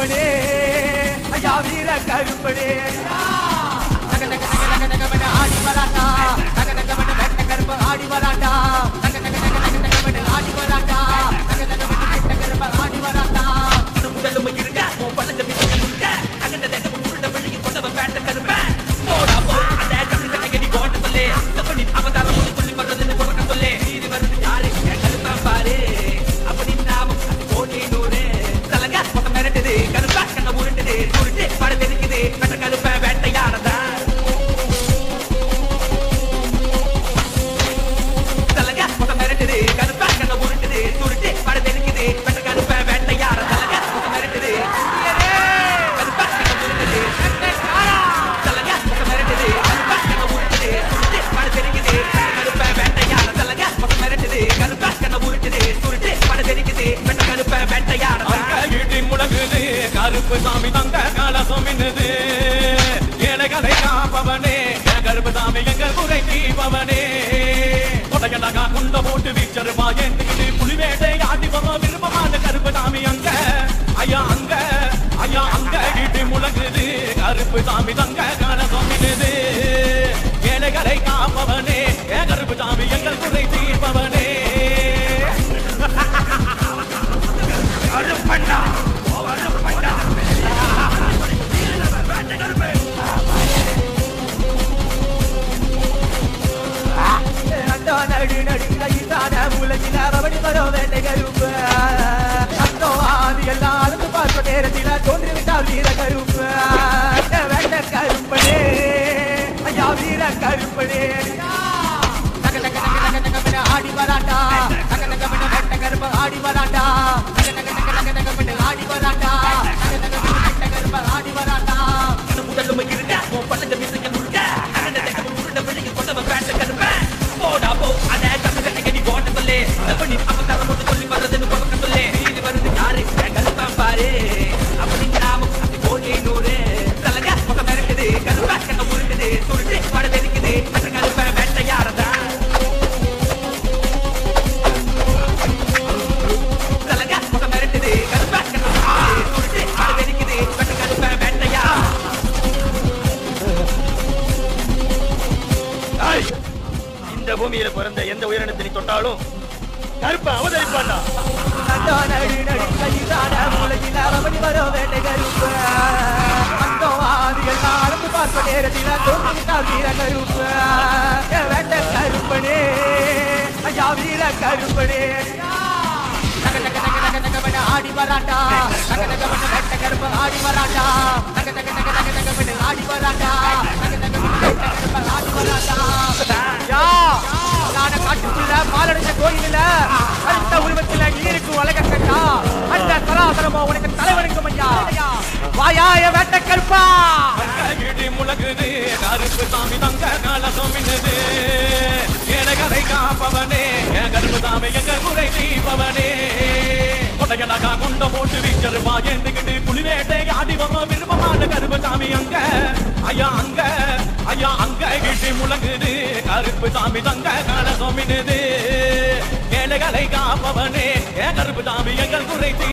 கருப்பனே ஐயா வீர கருப்பனே நக நக நக நக நகமன ஆடி வராண்டா நக நகமன வெட்ட கருப்ப ஆடி வராண்டா நக நக நக நக நகமன ஆடி வராண்டா நக நகமன வெட்ட கருப்ப ஆடி வராண்டா முதலும் இருக்க உன் பழங்க மிச்சம் இருக்க அகண்ட தேசம் உருண்ட வெளியில் கொண்டவன் பேட்ட கருப்ப போடா போ அந்த கருப்பை கடி கோட்ட சொல்லு தப்பனி அவதாரம் ஒன்று சொல்லி வர்றதுன்னு புறக்க சொல்லு இது வருது யாரு என் கருப்பா பாரு அப்படி நாம அது கோடி நூறு தலங்க பக்கம் மிரட்டுது கருப்பா கண்ண உருட்டுது உருட்டு பட தெரிக்குது வெட்ட கருப்ப வேட்டையாடதான் தலங்க பக்கம் மிரட்டுது கருப்பா கண்ண உருட்டுது உருட்டு பட தெரிக்குது வெட்ட கருப்ப வேட்டையாட தலங்க பக்கம் மிரட்டுது கருப்பா கண்ண உருட்டுது தலங்க பக்கம் மிரட்டுது கருப்பா கண்ண உருட்டுது உருட்டு பட தெரிக்குது வெட்ட கருப்ப வேட்டையாட தலங்க பக்கம் மிரட்டுது கருப்பா கண்ண உருட்டுது உருட்டு பட தெரிக்குது வெட்ட கருப்ப வேட்டையாட இடி முழங்குது கருப்பு சாமி தங்க கலசம் மின்னுது ஏழைகளை காப்பவனே என் கருப்பு சாமி எங்கள் குறை தீபவனே கொடையழகா குண்ட போட்டு வீச்சருவா ஏந்துக்கிட்டு புலி வேட்டை ஆட்டி வர விருப்பமான கருப்பு சாமி அங்க ஐயா அங்க ஐயா அங்க இடி முழங்குது கருப்பு சாமி தங்க கலசம் மின்னுது ஏழைகளை காப்பவனே என் கருப்பு சாமி எங்கள் குறை தீர்ப்பவனே அண்டோ நடு நடு கைதான உலகில ரவடி வரோ வேட்டை கருப்பு அந்தோ ஆதி எல்லாம் அளந்து பார்த்த நேரத்தில தோன்றிவிட்டால் வீர கருப்பு வேட்ட கருப்பனே ஐயா வீர கருப்பனே நக நக நக நக நகமன ஆடி வராண்டா நக நகமன வெட்ட கருப்ப ஆடி வராண்டா நக நக நக நக நகமன ஆடி வராண்டா நக நகமன வெட்ட கருப்ப ஆடி வராண்டா முதலும் இருக்க உன் பழங்க மிச்சம் உருட்ட அகண்ட தேசம் உருண்ட வெளியில் கொண்டவன் பேட்ட கருப்ப போடா போ அந்த கருப்பை கடி கோட்ட சொல்லு தப்பனி அவதாரம் ஒன்று சொல்லி வர்றதுன்னு புறக்க சொல்லு இது வருது யாரு என் கருப்பா பாரு அப்படி நாம அது கோடி நூறு தலங்க பக்கம் மிரட்டுது கருப்பா கண்ண உருட்டுது சுருட்டு பட தெரிக்குது மற்ற கருப்பை வேட்டையாடதான் தலங்க பக்கம் மிரட்டுது கருப்பா கண்ண உருட்டுது சுருட்டு பட தெரிக்குது மற்ற கருப்பை வேட்டையாட ஏய், இந்த பூமியில பிறந்த எந்த உயிரினத்தை நீ தொட்டாலும் கருப்ப அவதரிப்பாண்டா அண்டோ நடு நடு கைதான உலகில ரவடி வரோ வேட்டை கருப்பு அந்தோ ஆதி எல்லாம் அளந்து பார்த்த நேரத்தில தோன்றிவிட்டால் வீர கருப்பு வேட்ட கருப்பனே ஐயா வீர கருப்பனே நக நக நக நக நகமன ஆடி வராண்டா நக நகமன வெட்ட கருப்பு ஆடி வராண்டா நக நக நக நக நகமன ஆடி வராண்டா நக நகமன வெட்ட கருப்பு ஆடி வராண்டா யா நான காட்டுக்குள்ள மாலடைஞ்ச கோயிலில் அடுத்த உருவத்தில் நீ இருக்கும் உலக கண்டா அந்த சராசரமோ உனக்கு தலைவனுக்கும் ஐயா வாயாய வேட்ட கருப்பா இடி முழங்குது கருப்பு சாமி தங்க கலசம் மின்னுது ஏழைகளை காப்பவனே என் கருப்பு சாமி எங்கள் குறை தீபவனே கொடையழகா கொண்ட போட்டு வீச்சருவா ஏந்துக்கிட்டு புலி வேட்டை ஆடி வர விருப்பமான கருப்பு சாமி அங்க ஐயா அங்க ஐயா அங்க இடி முழங்குது கருப்பு சாமி தங்க கலசம் மின்னுது ஏழைகளை காப்பவனே என் கருப்பு சாமி எங்கள் குறை தீ